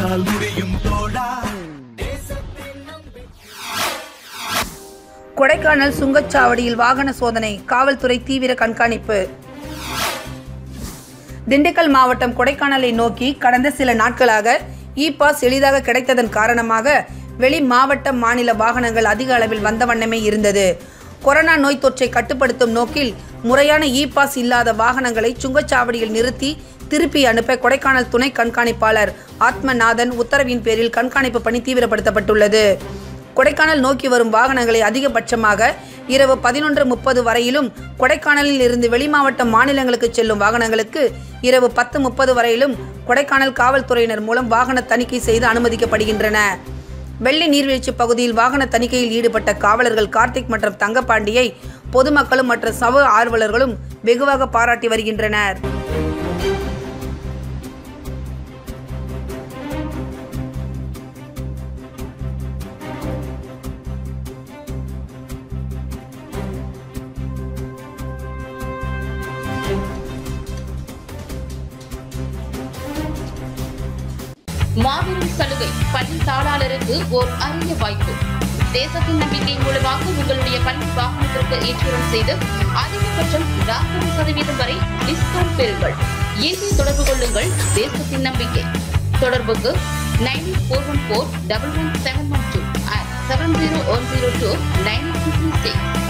உன்னால் முடியும் தோழா கொடைக்கானல் சுங்கச்சாவடியில் வாகன சோதனை காவல்துறை தீவிர கண்காணிப்பு திண்டுக்கல் மாவட்டம் கொடைக்கானலை நோக்கி கடந்த சில நாட்களாக இ பாஸ் எளிதாக கிடைத்ததன் காரணமாக வெளி மாவட்ட மாநில வாகனங்கள் அதிக அளவில் வந்த வண்ணமே இருந்தது கொரோனா நோய் தொற்றை கட்டுப்படுத்தும் நோக்கில் முறையான இ பாஸ் இல்லாத வாகனங்களை சுங்கச்சாவடியில் நிறுத்தி திருப்பி அனுப்ப கொடைக்கானல் துணை கண்காணிப்பாளர் ஆத்மநாதன் உத்தரவின் பேரில் கண்காணிப்பு பணி தீவிரப்படுத்தப்பட்டுள்ளது கொடைக்கானல் நோக்கி வரும் வாகனங்களை அதிகபட்சமாக இரவு பதினொன்று முப்பது வரையிலும் கொடைக்கானலில் இருந்து வெளிமாவட்ட மாநிலங்களுக்கு செல்லும் வாகனங்களுக்கு இரவு பத்து முப்பது வரையிலும் கொடைக்கானல் காவல்துறையினர் மூலம் வாகன தணிக்கை செய்து அனுமதிக்கப்படுகின்றன வெள்ளி நீர்வீழ்ச்சி பகுதியில் வாகன தணிக்கையில் ஈடுபட்ட காவலர்கள் கார்த்திக் மற்றும் தங்கப்பாண்டியை பொதுமக்களும் மற்றும் சமூக ஆர்வலர்களும் வெகுவாக பாராட்டி வருகின்றனர் மாபெரும் சலுகை பள்ளி தாளாளருக்கு ஓர் அரிய வாய்ப்பு தேசத்தின் நம்பிக்கை மூலமாக உங்களுடைய பள்ளி வாகனத்திற்கு ஏற்றுமதி செய்து அதிகபட்சம் நாற்பது சதவீதம் வரை டிஸ்கவுண்ட் பெறுங்கள் இன்று தொடர்பு கொள்ளுங்கள் தேசத்தின் நம்பிக்கை தொடர்புக்கு nine four one four double one seven one two seven zero one zero two nine six